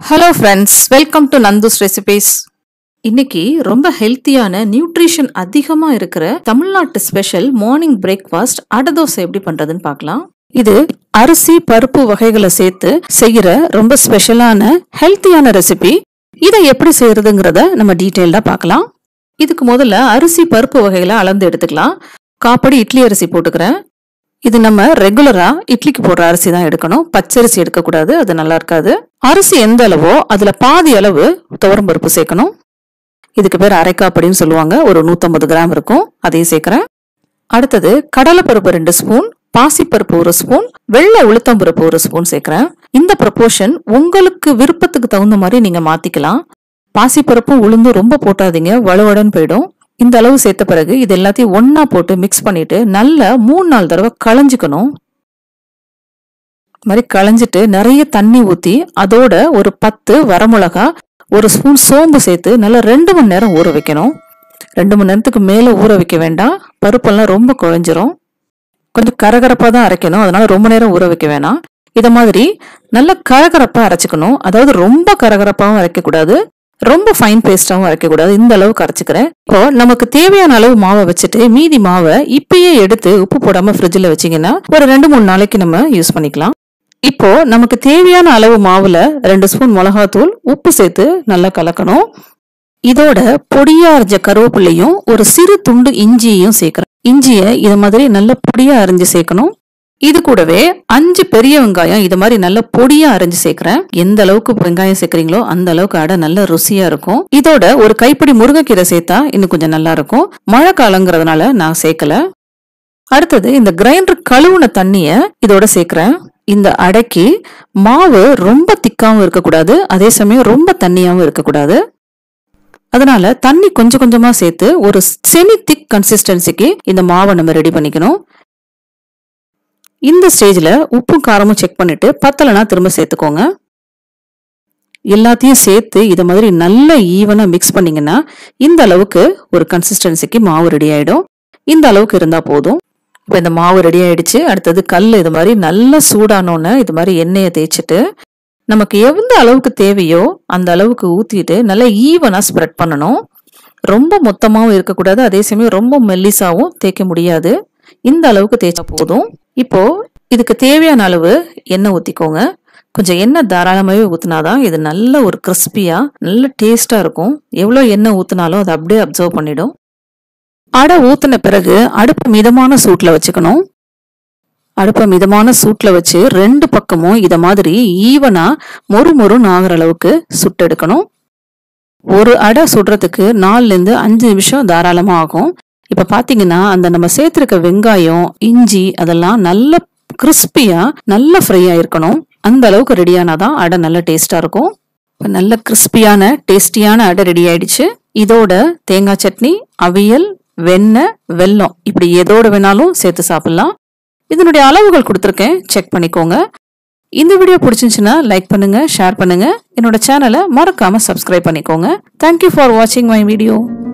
hello friends welcome to Nandu's recipes இன்னைக்கு ரொம்ப ஹெல்த்தியான நியூட்ரிஷன் அதிகமா இருக்கிற தமிழ்நாட்டு ஸ்பெஷல் மார்னிங் பிரேக்ஃபாஸ்ட் அடை தோசை எப்படி பண்றதுன்னு பார்க்கலாம் இது அரிசி பருப்பு வகைகளை சேர்த்து செய்யற ரொம்ப ஸ்பெஷலான ஹெல்த்தியான ரெசிபி இதை எப்படி செய்யறதுங்கிறத நம்ம டீட்டெயில்டா பார்க்கலாம் இதுக்கு முதல்ல அரிசி பருப்பு வகைகளை அளந்து எடுத்துக்கலாம் காப்படி இட்லி அரிசி போட்டுக்கிறேன் இது நம்ம ரெகுலரா இட்லிக்கு போடுற அரிசி தான் எடுக்கணும் பச்சரிசி எடுக்கக்கூடாது அது நல்லா இருக்காது அரிசி எந்த அளவோ அதுல பாதி அளவு துவரம் பருப்பு சேர்க்கணும் இதுக்கு பேர் அரைக்காப்படின்னு சொல்லுவாங்க ஒரு நூத்தம்பது கிராம் இருக்கும் அதையும் சேர்க்கிறேன் அடுத்தது கடலைப்பருப்பு ரெண்டு ஸ்பூன் பாசிப்பருப்பு ஒரு ஸ்பூன் வெள்ளை உளுத்தம்பருப்பு ஒரு ஸ்பூன் சேர்க்கிறேன் இந்த ப்ரொபோர்ஷன் உங்களுக்கு விருப்பத்துக்கு தகுந்த மாதிரி நீங்க மாத்திக்கலாம் பாசிப்பருப்பும் உளுந்தும் ரொம்ப போட்டாதீங்க வலுவடன் போயிடும் இந்த அளவு சேர்த்த பிறகு இது எல்லாத்தையும் ஒண்ணா போட்டு மிக்ஸ் பண்ணிட்டு நல்லா மூணு நாலு தடவை களைஞ்சிக்கணும் மாதிரி களைஞ்சிட்டு நிறைய தண்ணி ஊத்தி அதோட ஒரு பத்து வரமிளகா ஒரு ஸ்பூன் சோம்பு சேர்த்து நல்லா ரெண்டு மணி நேரம் ஊற வைக்கணும் ரெண்டு மணி நேரத்துக்கு மேல ஊற வைக்க வேண்டாம் பருப்பெல்லாம் ரொம்ப குழஞ்சிரும் கொஞ்சம் கரகரப்பா தான் அரைக்கணும் அதனால ரொம்ப நேரம் ஊற வைக்க வேணாம் இத மாதிரி நல்ல கரகரப்பா அரைச்சுக்கணும் அதாவது ரொம்ப கரகரப்பாவும் அரைக்க கூடாது ரொம்ப ஃபைன் பேஸ்டாவும் அரைக்க கூடாது இந்த அளவுக்கு அரைச்சுக்கிறேன் இப்போ நமக்கு தேவையான அளவு மாவை வச்சுட்டு மீதி மாவை இப்பயே எடுத்து உப்பு போடாம ஃப்ரிட்ஜில் வச்சீங்கன்னா ஒரு ரெண்டு மூணு நாளைக்கு நம்ம யூஸ் பண்ணிக்கலாம் இப்போ நமக்கு தேவையான அளவு மாவுல ரெண்டு ஸ்பூன் மிளகாத்தூள் உப்பு சேர்த்து நல்லா கலக்கணும் இதோட பொடியா அரைஞ்ச கருவேப்பிள்ளையும் ஒரு சிறு துண்டு இஞ்சியையும் சேர்க்கிறேன் இஞ்சியை இது மாதிரி நல்ல பொடியா அரைஞ்சு சேர்க்கணும் இது கூடவே அஞ்சு பெரிய வெங்காயம் இது மாதிரி நல்ல பொடியா அரைஞ்சு சேர்க்கிறேன் எந்த அளவுக்கு வெங்காயம் சேர்க்கறீங்களோ அந்த அளவுக்கு அடை நல்ல ருசியா இருக்கும் இதோட ஒரு கைப்பிடி முருங்கைக்கீரை சேர்த்தா இன்னும் கொஞ்சம் நல்லா இருக்கும் மழை காலங்கிறதுனால நான் சேர்க்கல அடுத்தது இந்த கிரைண்டர் கழுவுன தண்ணிய இதோட சேர்க்கிறேன் இந்த அடைக்கு மாவு ரொம்ப திக்காவும் இருக்கக்கூடாது அதே சமயம் ரொம்ப தண்ணியாவும் இருக்கக்கூடாது அதனால தண்ணி கொஞ்சம் கொஞ்சமா சேர்த்து ஒரு செமி திக் கன்சிஸ்டன்சிக்கு இந்த மாவை நம்ம ரெடி பண்ணிக்கணும் இந்த ஸ்டேஜ்ல உப்பும் காரமும் செக் பண்ணிட்டு பத்தலைனா திரும்ப சேர்த்துக்கோங்க எல்லாத்தையும் சேர்த்து இதை மாதிரி நல்ல ஈவனா மிக்ஸ் பண்ணீங்கன்னா இந்த அளவுக்கு ஒரு கன்சிஸ்டன்சிக்கு மாவு ரெடி ஆயிடும் இந்த அளவுக்கு இருந்தா போதும் இப்போ இந்த மாவு ரெடி ஆயிடுச்சு அடுத்தது கல் இது மாதிரி நல்லா சூடானோன்னு இது மாதிரி எண்ணெயை தேய்ச்சிட்டு நமக்கு எந்த அளவுக்கு தேவையோ அந்த அளவுக்கு ஊத்திட்டு நல்லா ஈவனா ஸ்ப்ரெட் பண்ணணும் ரொம்ப மொத்தமாவும் இருக்கக்கூடாது அதே சமயம் ரொம்ப மெல்லிசாவும் தேய்க்க முடியாது இந்த அளவுக்கு தேய்ச்சா போதும் இப்போ இதுக்கு தேவையான அளவு எண்ணெய் ஊத்திக்கோங்க கொஞ்சம் எண்ணெய் தாராளமாகவே ஊற்றினாதான் இது நல்ல ஒரு கிறிஸ்பியா நல்ல டேஸ்டா இருக்கும் எவ்வளோ எண்ணெய் ஊற்றினாலும் அதை அப்படியே அப்சர்வ் பண்ணிடும் அடை ஊற்றின பிறகு அடுப்பு மிதமான சூட்டில் வச்சுக்கணும் அடுப்பை மிதமான சூட்டில் வச்சு ரெண்டு பக்கமும் இதை மாதிரி ஈவனா மொறு மொறுன்னு ஆகிற அளவுக்கு சுட்டெடுக்கணும் ஒரு அடை சுடுறதுக்கு நாலுலேருந்து அஞ்சு நிமிஷம் தாராளமாக ஆகும் இப்போ பார்த்தீங்கன்னா அந்த நம்ம சேர்த்துருக்க வெங்காயம் இஞ்சி அதெல்லாம் நல்ல கிறிஸ்பியா நல்ல ஃப்ரை ஆயிருக்கணும் அந்த அளவுக்கு ரெடியானாதான் அடை நல்ல டேஸ்டா இருக்கும் இப்போ நல்ல கிறிஸ்பியான டேஸ்டியான அடை ரெடி ஆயிடுச்சு இதோட தேங்காய் சட்னி அவியல் வெண்ணெய் வெல்லம் இப்படி எதோட வேணாலும் சேர்த்து சாப்பிடலாம் இதனுடைய அளவுகள் கொடுத்துருக்கேன் செக் பண்ணிக்கோங்க இந்த வீடியோ பிடிச்சிருந்துச்சுன்னா லைக் பண்ணுங்க ஷேர் பண்ணுங்க என்னோட சேனலை மறக்காம சப்ஸ்கிரைப் பண்ணிக்கோங்க தேங்க்யூ ஃபார் வாட்சிங் மை வீடியோ